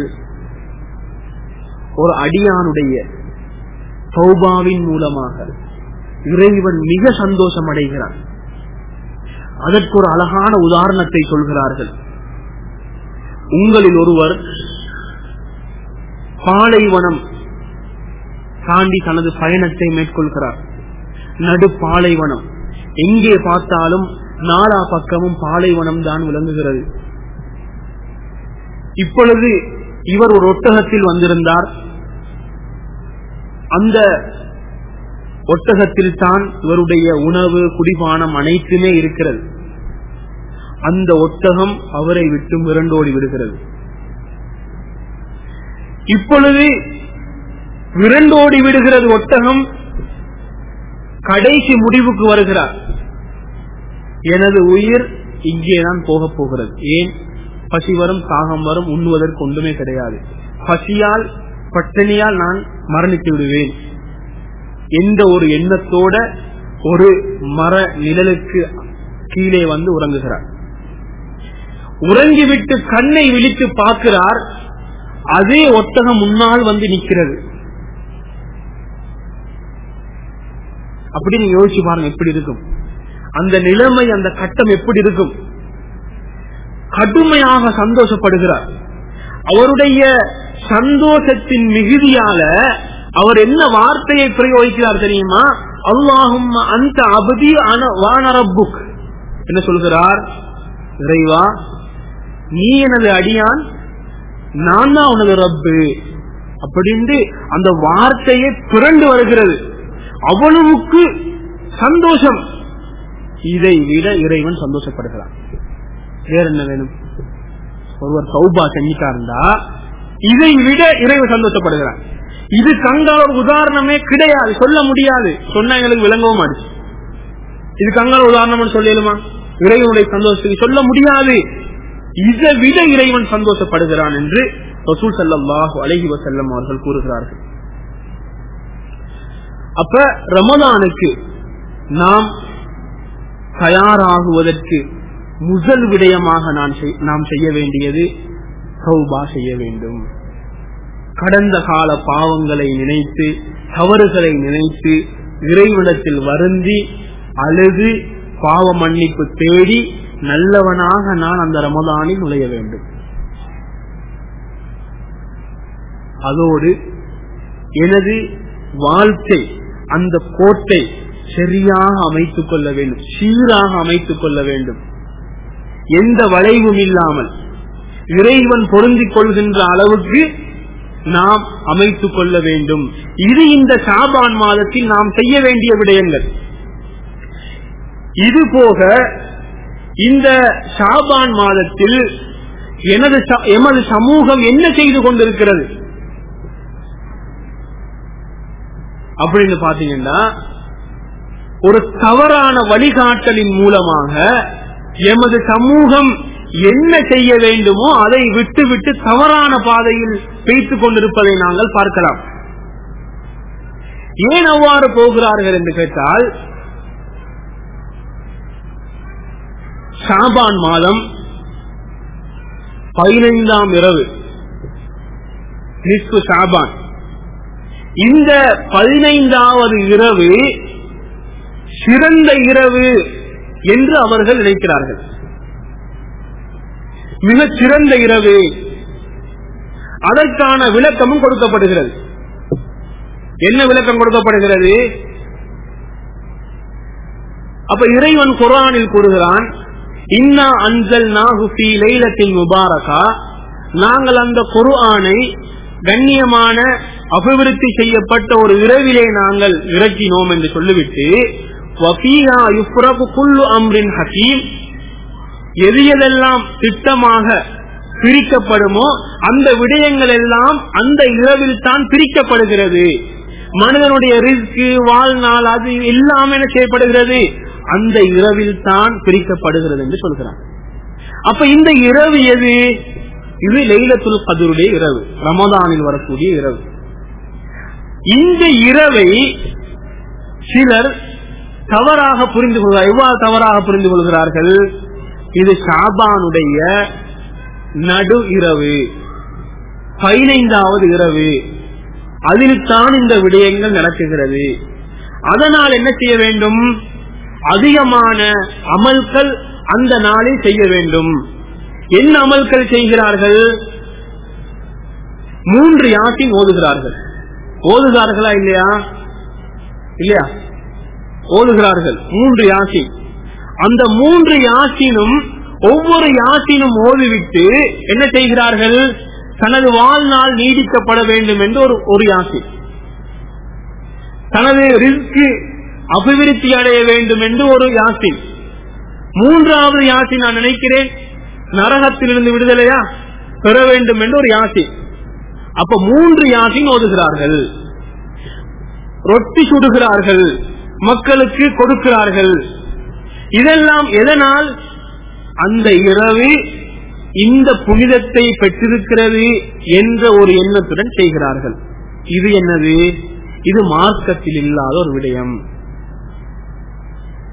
S2: ஒரு அடியானுடைய சௌபாவின் மூலமாக இறைவன் மிக சந்தோஷம் அடைகிறான் அதற்கு ஒரு அழகான உதாரணத்தை சொல்கிறார்கள் உங்களில் ஒருவர் பாலைவனம் தாண்டி தனது பயணத்தை மேற்கொள்கிறார் நடு பாலைவனம் எங்கே பார்த்தாலும் நாலா பக்கமும் பாலைவனம் தான் விளங்குகிறது இப்பொழுது இவர் ஒரு ஒட்டகத்தில் வந்திருந்தார் அந்த ஒட்டகத்தில் தான் இவருடைய உணவு குடிபானம் அனைத்துமே இருக்கிறது அந்த ஒட்டகம் அவரை விட்டு மிரண்டோடி விடுகிறது இப்பொழுது விரண்டோடி விடுகிறது ஒட்டகம் கடைசி முடிவுக்கு வருகிறார் எனது உயிர் இங்கேதான் போக போகிறது ஏன் பசி வரும் தாகம் வரும் உண்ணுவதற்கு ஒன்றுமே கிடையாது பசியால் பட்டினியால் நான் மரணித்து விடுவேன் எந்த ஒரு எண்ணத்தோட ஒரு மர நிழலுக்கு கீழே வந்து உறங்குகிறார் உறங்கிவிட்டு கண்ணை விழித்து பார்க்கிறார் அதே ஒட்டகம் முன்னால் வந்து நிற்கிறது அப்படி நீங்க யோசிச்சு பாருங்க எப்படி இருக்கும் அந்த நிலைமை அந்த கட்டம் எப்படி இருக்கும் கடுமையாக சந்தோஷப்படுகிறார் அவருடைய சந்தோஷத்தின் மிகுதியால அவர் என்ன வார்த்தையை பிரயோகிக்கிறார் தெரியுமா அல்லாஹும் அந்த அபதி வானரப்புக் என்ன சொல்கிறார் இறைவா நீ எனது அடியான் நான் தான் உனது ரப்பு அப்படின்னு அந்த வார்த்தையை பிறண்டு வருகிறது அவ்வளவுக்கு சந்தோஷம் இதை விட இறைவன் சந்தோஷப்படுகிறான் வேற என்ன வேணும் ஒருவர் சௌபா செஞ்சிட்டாருந்தா இதை விட இறைவன் சந்தோஷப்படுகிறான் இது கங்கால ஒரு உதாரணமே கிடையாது சொல்ல முடியாது சொன்னா எங்களுக்கு விளங்கவும் மாட்டுச்சு இது கங்கால உதாரணம் சொல்லலுமா இறைவனுடைய சந்தோஷத்துக்கு சொல்ல முடியாது இதை விட இறைவன் சந்தோஷப்படுகிறான் என்று ரசூல் சல்லாஹு அலஹி வசல்லம் அவர்கள் கூறுகிறார்கள் அப்ப ரமதானுக்கு நாம் தயாராகுவதற்கு முதல் விடயமாக நாம் செய்ய வேண்டியது சௌபா செய்ய வேண்டும் கடந்த கால பாவங்களை நினைத்து தவறுகளை நினைத்து இறைவிடத்தில் வருந்தி அழுது பாவ மன்னிப்பு தேடி நல்லவனாக நான் அந்த ரமதானில் நுழைய வேண்டும் அதோடு எனது வாழ்க்கை அந்த கோட்டை சரியாக அமைத்துக் கொள்ள வேண்டும் சீராக அமைத்துக் கொள்ள வேண்டும் எந்த வளைவும் இல்லாமல் இறைவன் பொருந்திக் கொள்கின்ற அளவுக்கு நாம் அமைத்துக் கொள்ள வேண்டும் இது இந்த சாபான் மாதத்தில் நாம் செய்ய வேண்டிய விடயங்கள் இது போக இந்த ஷாபான் மாதத்தில் எனது எமது சமூகம் என்ன செய்து கொண்டிருக்கிறது அப்படின்னு பாத்தீங்கன்னா ஒரு தவறான வழிகாட்டலின் மூலமாக எமது சமூகம் என்ன செய்ய வேண்டுமோ அதை விட்டு விட்டு தவறான பாதையில் வைத்துக் கொண்டிருப்பதை நாங்கள் பார்க்கலாம் ஏன் அவ்வாறு போகிறார்கள் என்று கேட்டால் ஷாபான் மாதம் பதினைந்தாம் இரவு நிஸ்பு ஷாபான் இந்த பதினைந்தாவது இரவு சிறந்த இரவு என்று அவர்கள் நினைக்கிறார்கள் மிக சிறந்த இரவு அதற்கான விளக்கமும் கொடுக்கப்படுகிறது என்ன விளக்கம் கொடுக்கப்படுகிறது அப்ப இறைவன் குரானில் கூறுகிறான் இன்னா அஞ்சல் நாகுபி லைலத்தின் முபாரகா நாங்கள் அந்த குர்ஆனை கண்ணியமான அபிவிருத்தி செய்யப்பட்ட ஒரு இரவிலே நாங்கள் இறக்கினோம் என்று சொல்லிவிட்டு வஃபீஹா யுஃப்ரகு குல்லு அம்ரின் ஹக்கீம் எது எதெல்லாம் திட்டமாக பிரிக்கப்படுமோ அந்த விடயங்கள் எல்லாம் அந்த இரவில் தான் பிரிக்கப்படுகிறது மனிதனுடைய ரிஸ்க் வாழ்நாள் அது எல்லாமே என்ன செய்யப்படுகிறது அந்த இரவில் தான் பிரிக்கப்படுகிறது என்று சொல்கிறார் அப்ப இந்த இரவு எது இது லைலத்துல் கதருடைய இரவு ரமதானில் வரக்கூடிய இரவு இந்த இரவை சிலர் தவறாக புரிந்து கொள்கிறார் எவ்வாறு தவறாக புரிந்து கொள்கிறார்கள் இது ஷாபானுடைய நடு இரவு பதினைந்தாவது இரவு அதில் தான் இந்த விடயங்கள் நடக்குகிறது அதனால் என்ன செய்ய வேண்டும் அதிகமான அமல்கள் அந்த நாளில் செய்ய வேண்டும் என்ன அமல்கள் செய்கிறார்கள் மூன்று யாத்தின் ஓதுகிறார்கள் ஓதுகிறார்களா இல்லையா இல்லையா ஓதுகிறார்கள் மூன்று யாசின் அந்த மூன்று யாசினும் ஒவ்வொரு யாசினும் ஓதிவிட்டு என்ன செய்கிறார்கள் தனது வாழ்நாள் நீடிக்கப்பட வேண்டும் என்று ஒரு ஒரு யாசின் தனது ரிஸ்க் அபிவிருத்தி அடைய வேண்டும் என்று ஒரு யாசின் மூன்றாவது யாசின் நான் நினைக்கிறேன் நரகத்திலிருந்து விடுதலையா பெற வேண்டும் என்று ஒரு யாசின் அப்ப மூன்று யாசின் ஓதுகிறார்கள் ரொட்டி சுடுகிறார்கள் மக்களுக்கு கொடுக்கிறார்கள் இதெல்லாம் எதனால் அந்த இரவு இந்த புனிதத்தை பெற்றிருக்கிறது என்ற ஒரு எண்ணத்துடன் செய்கிறார்கள் இது என்னது இது மார்க்கத்தில் இல்லாத ஒரு விடயம்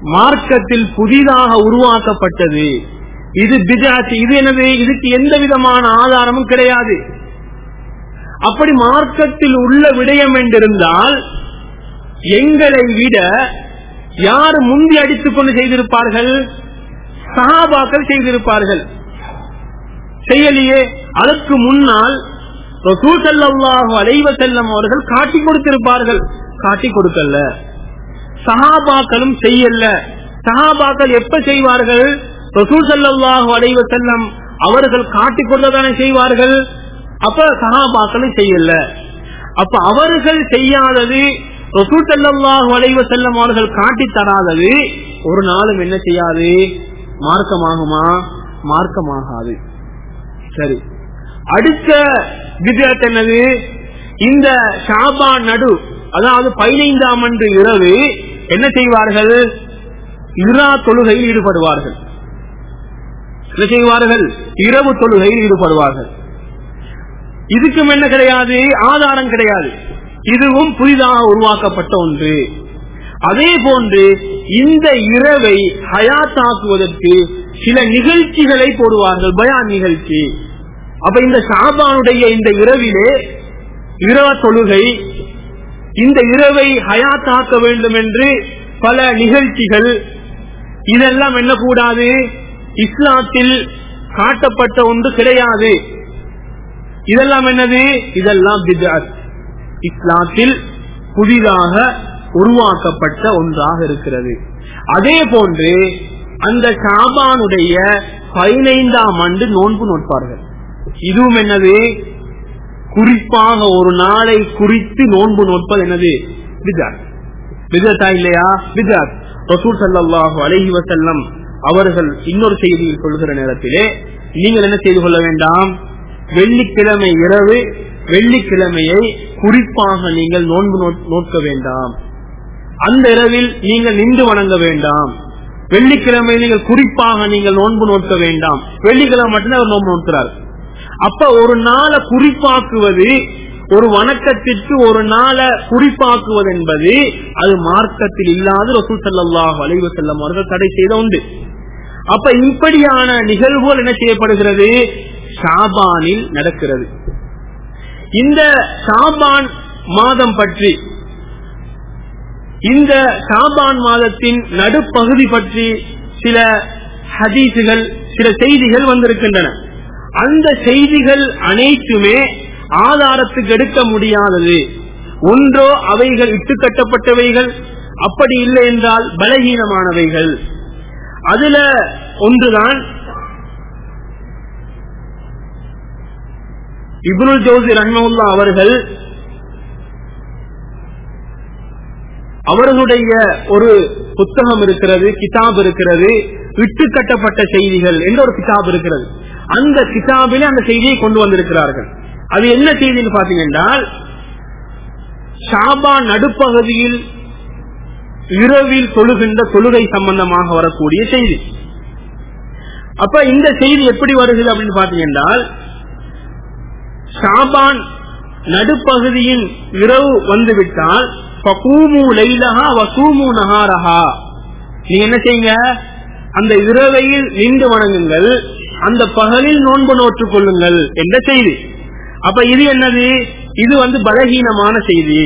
S2: மார்க்கத்தில் புதிதாக உருவாக்கப்பட்டது இது பிஜாத் இது எனது இதுக்கு எந்த விதமான ஆதாரமும் கிடையாது அப்படி மார்க்கத்தில் உள்ள விடயம் என்றிருந்தால் எங்களை விட யார் முந்தி அடித்துக் கொண்டு செய்திருப்பார்கள் சஹாபாக்கள் செய்திருப்பார்கள் செய்யலையே அதற்கு முன்னால் ரசூசல்லாஹு அலைவ செல்லம் அவர்கள் காட்டி கொடுத்திருப்பார்கள் காட்டி கொடுக்கல சஹாபாக்களும் செய்யல சஹாபாக்கள் எப்ப செய்வார்கள் ரசூல் சல்லாஹு அலைவ செல்லம் அவர்கள் காட்டி கொடுத்ததானே செய்வார்கள் அப்ப சஹாபாக்களும் செய்யல அப்ப அவர்கள் செய்யாதது ரசூல் சல்லாஹு அலைவ செல்லம் அவர்கள் காட்டி தராதது ஒரு நாளும் என்ன செய்யாது மார்க்கமாகுமா மார்க்கமாகாது சரி அடுத்த விதத் என்னது இந்த ஷாபா நடு அதாவது பதினைந்தாம் அன்று இரவு என்ன செய்வார்கள் இரா தொழுகையில் ஈடுபடுவார்கள் என்ன செய்வார்கள் இரவு தொழுகையில் ஈடுபடுவார்கள் இதுக்கும் என்ன கிடையாது ஆதாரம் கிடையாது இதுவும் புதிதாக உருவாக்கப்பட்ட ஒன்று அதே போன்று இந்த இரவை ஹயாத்தாக்குவதற்கு சில நிகழ்ச்சிகளை போடுவார்கள் பயான் நிகழ்ச்சி அப்ப இந்த ஷாபானுடைய இந்த இரவிலே இரவ தொழுகை இந்த இரவை ஹயாத்தாக்க வேண்டும் என்று பல நிகழ்ச்சிகள் இதெல்லாம் என்ன கூடாது இஸ்லாத்தில் காட்டப்பட்ட ஒன்று கிடையாது இதெல்லாம் என்னது இதெல்லாம் பிஜாத் இஸ்லாத்தில் புதிதாக உருவாக்கப்பட்ட ஒன்றாக இருக்கிறது அதே போன்று அந்த ஷாபானுடைய பதினைந்தாம் ஆண்டு நோன்பு நோட்பார்கள் இதுவும் என்னது குறிப்பாக ஒரு நாளை குறித்து நோன்பு நோட்பது என்னது விஜாத் விஜத்தா இல்லையா விஜாத் ரசூல் சல்லாஹு அலஹி வசல்லம் அவர்கள் இன்னொரு செய்தியில் சொல்கிற நேரத்திலே நீங்கள் என்ன செய்து கொள்ள வேண்டாம் வெள்ளிக்கிழமை இரவு வெள்ளிக்கிழமையை குறிப்பாக நீங்கள் நோன்பு நோக்க வேண்டாம் அந்த இரவில் நீங்கள் நின்று வணங்க வேண்டாம் வெள்ளிக்கிழமை நீங்கள் குறிப்பாக நீங்கள் நோன்பு நோக்க வேண்டாம் வெள்ளிக்கிழமை மட்டும்தான் அவர் நோன்பு நோக்கிறார் அப்ப ஒரு நாளை குறிப்பாக்குவது ஒரு வணக்கத்திற்கு ஒரு நாளை குறிப்பாக்குவது என்பது அது மார்க்கத்தில் இல்லாத ரசூல் சல்லாஹ் அலைவு செல்லம் அவர்கள் தடை செய்த உண்டு அப்ப இப்படியான நிகழ்வுகள் என்ன செய்யப்படுகிறது ஷாபானில் நடக்கிறது இந்த ஷாபான் மாதம் பற்றி இந்த ஷாபான் மாதத்தின் நடுப்பகுதி பற்றி சில ஹதீசுகள் சில செய்திகள் வந்திருக்கின்றன அந்த செய்திகள் அனைத்துமே ஆதாரத்துக்கு எடுக்க முடியாதது ஒன்றோ அவைகள் இட்டுக்கட்டப்பட்டவைகள் அப்படி இல்லை என்றால் பலகீனமானவைகள் அதுல ஒன்றுதான் இப்ருல் ஜோசி ரஹ்மவுல்லா அவர்கள் அவர்களுடைய ஒரு புத்தகம் இருக்கிறது கிதாப் இருக்கிறது விட்டு கட்டப்பட்ட செய்திகள் என்ற ஒரு கிதாப் இருக்கிறது அந்த கிதாபிலே அந்த செய்தியை கொண்டு வந்திருக்கிறார்கள் அது என்ன செய்தின்னு பாத்தீங்கன்னா ஷாபா நடுப்பகுதியில் இரவில் தொழுகின்ற தொழுகை சம்பந்தமாக வரக்கூடிய செய்தி அப்ப இந்த செய்தி எப்படி வருகிறது அப்படின்னு பாத்தீங்கன்னா ஷாபான் நடுப்பகுதியின் இரவு வந்துவிட்டால் நீங்க என்ன செய்யுங்க அந்த இரவையில் நின்று வணங்குங்கள் அந்த பகலில் நோன்பு நோற்றுக் கொள்ளுங்கள் என்ற செய்தி அப்ப இது என்னது இது வந்து பலகீனமான செய்தி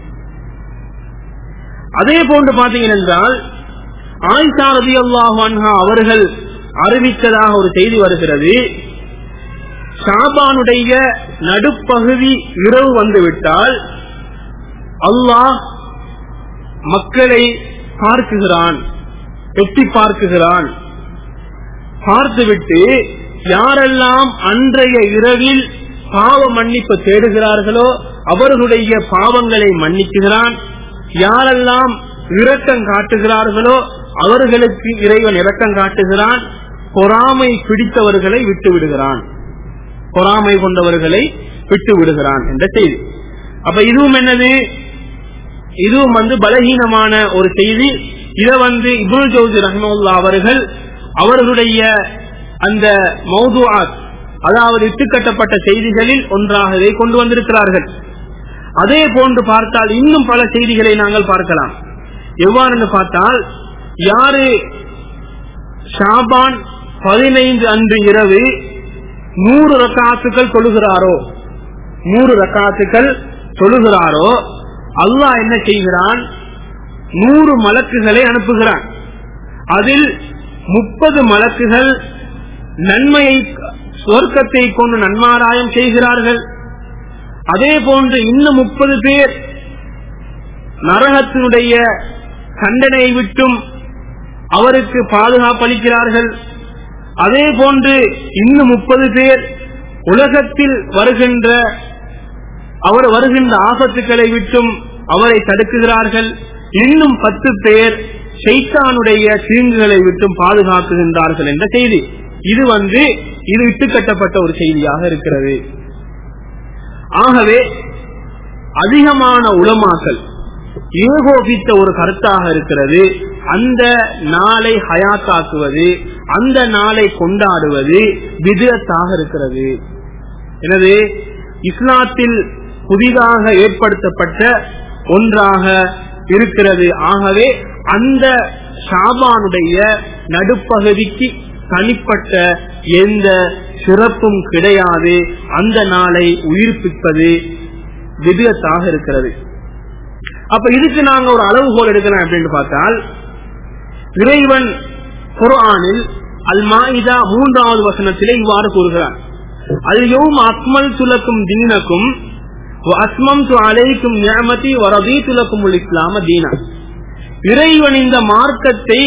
S2: அதே போன்று பாத்தீங்கன்னா என்றால் ஆயிஷா ரதி அல்லாஹா அவர்கள் அறிவித்ததாக ஒரு செய்தி வருகிறது ஷாபானுடைய நடுப்பகுதி இரவு வந்துவிட்டால் அல்லாஹ் மக்களை பார்க்குகிறான் எட்டி பார்க்குகிறான் பார்த்துவிட்டு யாரெல்லாம் அன்றைய இரவில் பாவ மன்னிப்பு தேடுகிறார்களோ அவர்களுடைய பாவங்களை மன்னிக்குகிறான் யாரெல்லாம் இரக்கம் காட்டுகிறார்களோ அவர்களுக்கு இறைவன் இரக்கம் காட்டுகிறான் பொறாமை பிடித்தவர்களை விட்டு விடுகிறான் பொறாமை கொண்டவர்களை விட்டு விடுகிறான் என்ற செய்தி அப்ப இதுவும் என்னது இதுவும் வந்து பலகீனமான ஒரு செய்தி இத வந்து இபுல் ஜோதி ரஹ்மல்லா அவர்கள் அவர்களுடைய அந்த மௌதுஆத் அதாவது இட்டுக்கட்டப்பட்ட செய்திகளில் ஒன்றாக இதை கொண்டு வந்திருக்கிறார்கள் அதே போன்று பார்த்தால் இன்னும் பல செய்திகளை நாங்கள் பார்க்கலாம் எவ்வாறு பார்த்தால் யாரு ஷாபான் பதினைந்து அன்று இரவு நூறு ரக்காத்துக்கள் தொழுகிறாரோ நூறு ரக்காத்துக்கள் தொழுகிறாரோ அல்லாஹ் என்ன செய்கிறான் நூறு மலக்குகளை அனுப்புகிறான் அதில் முப்பது மலக்குகள் நன்மையை சொர்க்கத்தை கொண்டு நன்மாராயம் செய்கிறார்கள் அதே போன்று இன்னும் முப்பது பேர் நரகத்தினுடைய தண்டனையை விட்டும் அவருக்கு பாதுகாப்பு அளிக்கிறார்கள் அதே போன்று இன்னும் முப்பது பேர் உலகத்தில் வருகின்ற அவர் வருகின்ற ஆபத்துக்களை விட்டும் அவரை தடுக்குகிறார்கள் இன்னும் பத்து பேர் ஷைத்தானுடைய தீங்குகளை விட்டும் பாதுகாக்குகின்றார்கள் என்ற செய்தி இது வந்து இது இட்டுக்கட்டப்பட்ட ஒரு செய்தியாக இருக்கிறது ஆகவே அதிகமான உளமாக்கல் ஏகோபித்த ஒரு கருத்தாக இருக்கிறது அந்த நாளை ஹயாத்தாக்குவது அந்த நாளை கொண்டாடுவது விதத்தாக இருக்கிறது எனவே இஸ்லாத்தில் புதிதாக ஏற்படுத்தப்பட்ட ஒன்றாக இருக்கிறது ஆகவே அந்த ஷாபானுடைய நடுப்பகுதிக்கு தனிப்பட்ட எந்த சிறப்பும் கிடையாது அந்த நாளை உயிர்ப்பிப்பது விதத்தாக இருக்கிறது அப்ப இதுக்கு நாங்க ஒரு அளவுகோல் எடுக்கலாம் அப்படின்னு பார்த்தால் இறைவன் குர்ஆனில் அல் மாயிதா மூன்றாவது வசனத்திலே இவ்வாறு கூறுகிறார் அல் யோம் அக்மல் துலக்கும் தீனக்கும் அஸ்மம் து அலைக்கும் நியமதி வரதீ துலக்கும் இஸ்லாம தீனா இறைவன் இந்த மார்க்கத்தை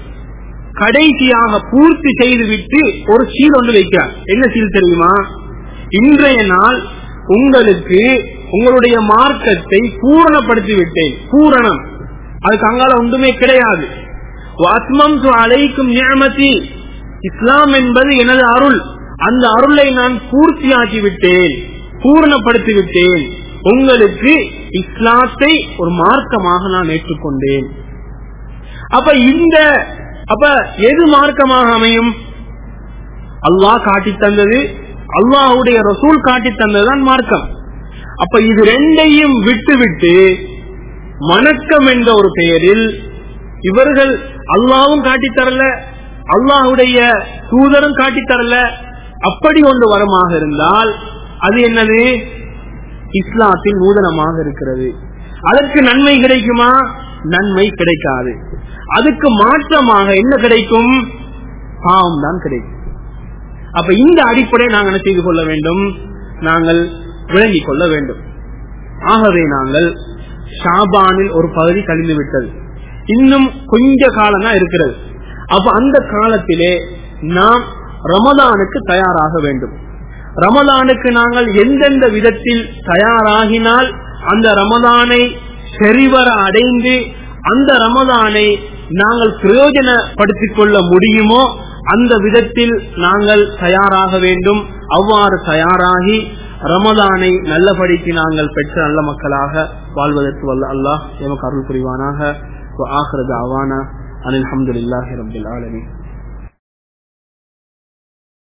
S2: கடைசியாக பூர்த்தி செய்துவிட்டு ஒரு சீல் ஒன்று வைக்கிறார் என்ன சீல் தெரியுமா இன்றைய நாள் உங்களுக்கு உங்களுடைய மார்க்கத்தை பூரணப்படுத்தி விட்டேன் பூரணம் அதுக்கு அங்கால ஒன்றுமே கிடையாது அஸ்மம் அழைக்கும் நியமதி இஸ்லாம் என்பது எனது அருள் அந்த அருளை நான் பூர்த்தியாக்கி விட்டேன் பூரணப்படுத்தி விட்டேன் உங்களுக்கு இஸ்லாத்தை ஒரு மார்க்கமாக நான் ஏற்றுக்கொண்டேன் அப்ப இந்த அப்ப எது மார்க்கமாக அமையும் அல்லாஹ் காட்டி தந்தது அல்லாஹுடைய ரசூல் காட்டி தந்ததுதான் மார்க்கம் அப்ப இது ரெண்டையும் விட்டு விட்டு வணக்கம் என்ற ஒரு பெயரில் இவர்கள் அல்லாவும் காட்டி தரல அல்லாஹுடைய தூதரும் காட்டி தரல அப்படி ஒன்று வரமாக இருந்தால் அது என்னது இஸ்லாத்தில் நூதனமாக இருக்கிறது அதற்கு நன்மை கிடைக்குமா நன்மை கிடைக்காது அதுக்கு மாற்றமாக என்ன கிடைக்கும் பாவம் தான் கிடைக்கும் அப்ப இந்த அடிப்படையை நாங்கள் என்ன செய்து கொள்ள வேண்டும் நாங்கள் விளங்கிக் கொள்ள வேண்டும் ஆகவே நாங்கள் ஷாபானில் ஒரு பகுதி கழிந்து விட்டது இன்னும் கொஞ்ச காலம் தான் இருக்கிறது அப்ப அந்த காலத்திலே நாம் ரமதானுக்கு தயாராக வேண்டும் ரமதானுக்கு நாங்கள் எந்தெந்த விதத்தில் தயாராகினால் அந்த ரமதானை சரிவர அடைந்து அந்த ரமதானை நாங்கள் பிரயோஜனப்படுத்திக் கொள்ள முடியுமோ அந்த விதத்தில் நாங்கள் தயாராக வேண்டும் அவ்வாறு தயாராகி ரமதானை நல்லபடிக்கு நாங்கள் பெற்ற நல்ல மக்களாக வாழ்வதற்கு வல்ல அல்லாஹ் எமக்கு அருள் புரிவானாக ஆகிறது அவானா அனில் அஹமதுல்லாஹி ரபில் ஆலமி